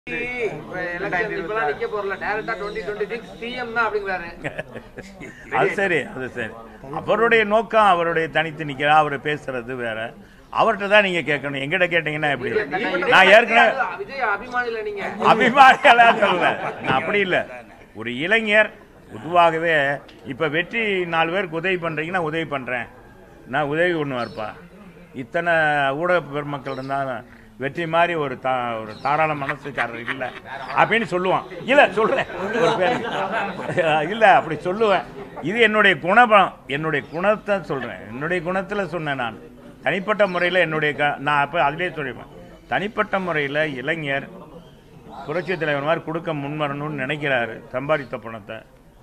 இப்ப election இப்பெல்லாம் நிக்க போறல, direct ஆ 2026 CM தான் அப்படிங்கிறாரு. அது சரி அது சரி அவருடைய நோக்கம் அவருடைய தனித்து நிக்கிறா அவர் பேசுறது வேற அவர்கிட்ட தான் நீங்க கேட்கணும் எங்கிட்ட கேட்டீங்கன்னா எப்படி தனிப்பட்ட நான் ஏற்கனவே விஜய் அபிமானில நீங்க அபிமானிகளா சொல்லல நான் அப்படி இல்லை ஒரு இளைஞர் பொதுவாகவே இப்ப வெற்றி நாலு பேருக்கு உதவி பண்றீங்கன்னா உதவி பண்றேன் நான் உதவி ஒன்று இருப்பா இத்தனை ஊடக பெருமக்கள் இருந்தாலும் வெற்றி மாதிரி ஒரு தா ஒரு தாராள மனசுக்காரர் இல்லை அப்படின்னு சொல்லுவான் இல்லை சொல்றேன் ஒரு பேர் இல்லை அப்படி சொல்லுவேன் இது என்னுடைய குணபலம் என்னுடைய குணத்தை சொல்றேன் என்னுடைய குணத்துல சொன்னேன் நான் தனிப்பட்ட முறையில் என்னுடைய க நான் அப்போ அதிலே சொல்லிப்பேன் தனிப்பட்ட முறையில் இளைஞர் புரட்சி தலைவர் மாதிரி கொடுக்க முன்வரணும்னு நினைக்கிறாரு சம்பாதித்த பணத்தை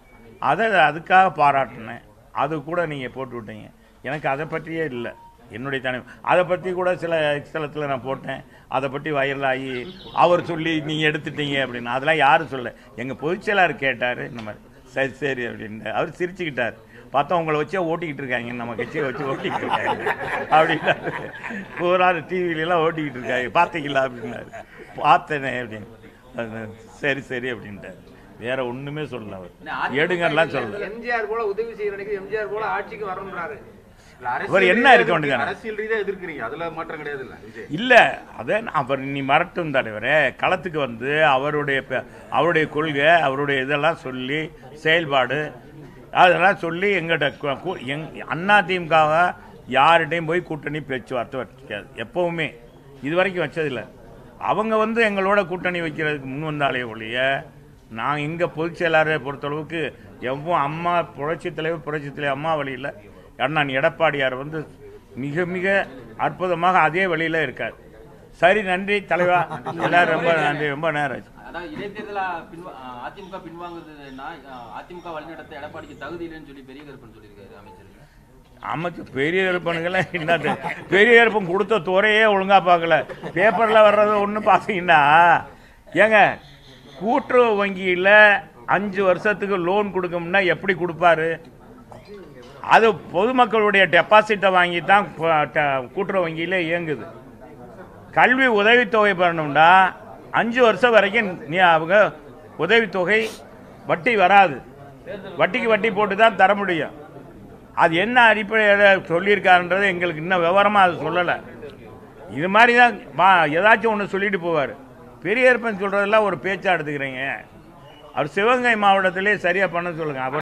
அதை அதுக்காக பாராட்டினேன் அது கூட நீங்கள் போட்டு விட்டீங்க எனக்கு அதை பற்றியே இல்லை என்னுடைய தனி அதை பற்றி கூட சில ஸ்தலத்தில் நான் போட்டேன் அதை பற்றி வைரலாகி அவர் சொல்லி நீங்கள் எடுத்துட்டீங்க அப்படின்னு அதெல்லாம் யாரும் சொல்ல எங்கள் பொதுச்செயலாளர் கேட்டார் இந்த மாதிரி சரி சரி அப்படின்னு அவர் சிரிச்சுக்கிட்டார் பார்த்தா உங்களை வச்சே ஓட்டிக்கிட்டு இருக்காங்க நம்ம கட்சியை வச்சு ஓட்டிக்கிட்டு இருக்காங்க அப்படின்னாரு பூரா டிவிலெலாம் ஓட்டிக்கிட்டு இருக்காங்க பார்த்தீங்களா அப்படின்னாரு பார்த்தேனே அப்படின்னு அது சரி சரி அப்படின்ட்டார் வேற ஒண்ணுமே சொல்லல அவர் எடுங்கலாம் சொல்லல எம்ஜிஆர் போல உதவி செய்ய நினைக்கிற எம்ஜிஆர் போல ஆட்சிக்கு வரணும்ன்றாரு இவர் என்ன இருக்க வேண்டியதானே? அரசியல் ரீதியா எதிர்க்கிறீங்க அதுல மாற்றம் கிடையாது இல்ல விஜய் இல்ல அதே நான் அவர் நீ மறட்டும் தலைவரே களத்துக்கு வந்து அவருடைய ப- அவருடைய கொள்கை அவருடைய இதெல்லாம் சொல்லி செயல்பாடு அதெல்லாம் சொல்லி எங்கிட்ட கு- கு- எங் அண்ணா திமுகவை யார்கிட்டையும் போய் கூட்டணி பேச்சுவார்த்தை வச்சுக்காது எப்பவுமே இது வரைக்கும் வச்சதில்லை அவங்க வந்து எங்களோட கூட்டணி வைக்கிறதுக்கு முன் வந்தாலே ஒழிய நான் எங்கள் பொதுச் செயலாளரை பொறுத்தளவுக்கு எவ்வளோ அம்மா புரட்சி தலைவர் புரட்சி தலைவர் அம்மா வழியில் அண்ணன் எடப்பாடியார் வந்து மிக மிக அற்புதமாக அதே வழியில் இருக்கார் சரி நன்றி தலைவா எல்லாரும் ரொம்ப நன்றி ரொம்ப நேரம் ஆச்சு. அதாவது இடைத்தேர்தல பின்வா அஹ் அதிமுக பின்வாங்குறதுன்னா அஹ் அதிமுக வழிநடத்த எடப்பாடிக்கு தகுதி இல்லைன்னு சொல்லி பெரிய கருப்பன் சொல்லியிருக்காரு அமைச்சர் அமைச்சர் பெரிய இருப்பனுங்கெல்லாம் என்னது பெரிய இருப்பம் கொடுத்த துறையே ஒழுங்கா பார்க்கல பேப்பர்ல வர்றது ஒன்று பார்த்தீங்கன்னா ஏங்க கூட்டுறவு வங்கியில் அஞ்சு வருஷத்துக்கு லோன் கொடுக்கணும்னா எப்படி கொடுப்பாரு அது பொதுமக்களுடைய டெபாசிட்டை வாங்கி தான் ப- ட- கூட்டுறவு வங்கியில் இயங்குது கல்வி உதவித்தொகை பெறணும்னா அஞ்சு வருஷம் வரைக்கும் நீ அவங்க உதவித்தொகை வட்டி வராது வட்டிக்கு வட்டி போட்டு தான் தர முடியும் அது என்ன அடிப்படையில் சொல்லியிருக்காருன்றது எங்களுக்கு இன்னும் விவரமாக அது சொல்லலை இது மாதிரி தான் வா ஏதாச்சும் ஒன்று சொல்லிட்டு போவார் பெரியப்பன் சொல்கிறதெல்லாம் ஒரு பேச்சா எடுத்துக்கிறீங்க அவர் சிவகங்கை மாவட்டத்திலே சரியாக பண்ண சொல்லுங்கள் அவர்